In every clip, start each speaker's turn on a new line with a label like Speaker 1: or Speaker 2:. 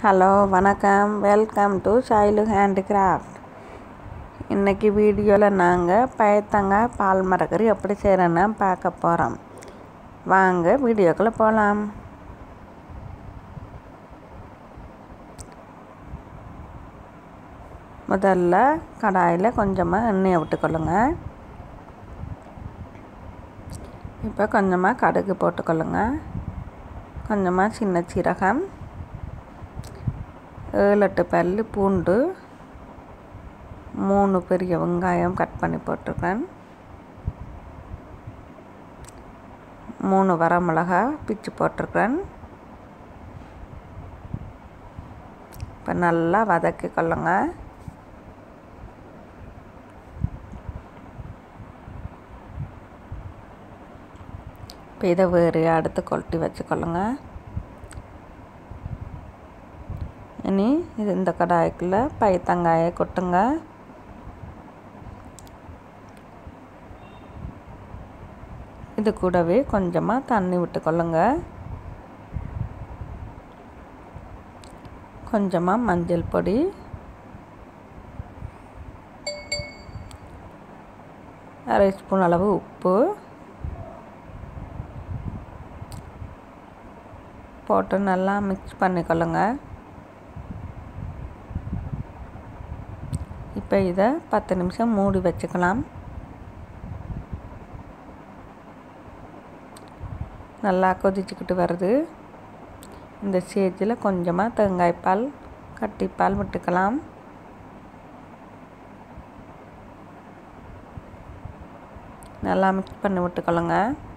Speaker 1: hello வணக்கம் welcome to Sailu handicraft இன்றைக்கி வீடியோவில் நாங்கள் பயத்தங்காய் பால் மரக்கறி எப்படி செய்கிறேன்னு பார்க்க போகிறோம் வாங்க வீடியோக்குள்ளே போகலாம் முதல்ல கடாயில் கொஞ்சமாக எண்ணெயை விட்டுக்கொள்ளுங்க இப்போ கொஞ்சமாக கடுகு போட்டுக்கொள்ளுங்க கொஞ்சமாக சின்ன சீரகம் ஏழு எட்டு பல் பூண்டு மூணு பெரிய வெங்காயம் கட் பண்ணி போட்டிருக்கேன் மூணு வரமிளகா பிச்சு போட்டிருக்கேன் இப்போ நல்லா வதக்கி கொள்ளுங்க இப்போ இதை வேறு அடுத்து கொட்டி வச்சுக்கொள்ளுங்க இனி இது இந்த கடாய்க்குள்ளே பைத்தங்காயை கொட்டுங்க இது கூடவே கொஞ்சமாக தண்ணி விட்டுக்கொள்ளுங்க கொஞ்சமாக மஞ்சள் பொடி அரை ஸ்பூன் அளவு உப்பு போட்டு நல்லா மிக்ஸ் பண்ணிக்கொள்ளுங்க இப்போ இதை பத்து நிமிஷம் மூடி வச்சுக்கலாம் நல்லா கொதிச்சுக்கிட்டு வருது இந்த ஸ்டேஜில் கொஞ்சமாக தேங்காய்ப்பால் கட்டிப்பால் விட்டுக்கலாம் நல்லா மிக்ஸ் பண்ணி விட்டுக்கொள்ளுங்க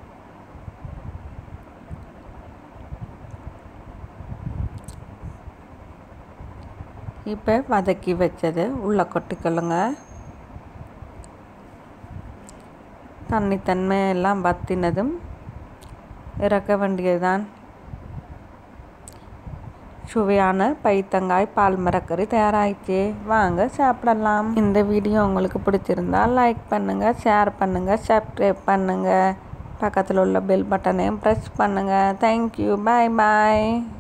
Speaker 1: இப்போ வதக்கி வச்சது உள்ளே கொட்டிக்கொள்ளுங்க தண்ணி தன்மை எல்லாம் வத்தினதும் இறக்க வேண்டியதுதான் சுவையான பைத்தங்காய் பால் மரக்கறி தயாராகிடுச்சு வாங்க சாப்பிடலாம் இந்த வீடியோ உங்களுக்கு பிடிச்சிருந்தா லைக் பண்ணுங்கள் ஷேர் பண்ணுங்கள் சப்ஸ்கிரைப் பண்ணுங்கள் பக்கத்தில் உள்ள பெல் பட்டனையும் ப்ரெஸ் பண்ணுங்கள் தேங்க்யூ பாய் பாய்